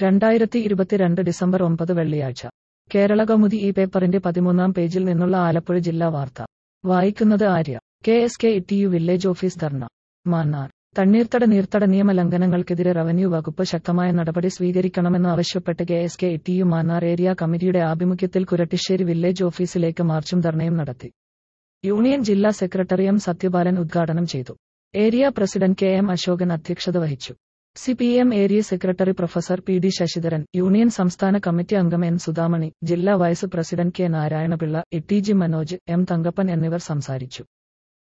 രണ്ടായിരത്തി ഇരുപത്തിരണ്ട് ഡിസംബർ ഒമ്പത് വെള്ളിയാഴ്ച കേരള കൗമുദി ഈ പേപ്പറിന്റെ പതിമൂന്നാം പേജിൽ നിന്നുള്ള ആലപ്പുഴ ജില്ലാ വാർത്ത വായിക്കുന്നത് Arya K S K T U village office dharna Mannar തണ്ണീർത്തട നീർത്തട നിയമ ലംഘനങ്ങൾക്കെതിരെ റവന്യൂ വകുപ്പ് ശക്തമായ നടപടി സ്വീകരിക്കണമെന്ന് ആവശ്യപ്പെട്ട് K S K T U Mannar area കമ്മിറ്റിയുടെ ആഭിമുഖ്യത്തിൽ കുരട്ടിശ്ശേരി വില്ലേജ് ഓഫീസിലേക്ക് മാർച്ചും ധർണയും നടത്തി യൂണിയൻ ജില്ലാ സെക്രട്ടറി എം സത്യപാലൻ ഉദ്ഘാടനം ചെയ്തു area president K M Ashokan അധ്യക്ഷത വഹിച്ചു C P M area secretary professor P D Sasidharan union സംസ്ഥാന കമ്മിറ്റി അംഗം എൻ സുധാമണി ജില്ലാ vice president K Narayanapillai E T G Manoj M Thankappan എന്നിവർ സംസാരിച്ചു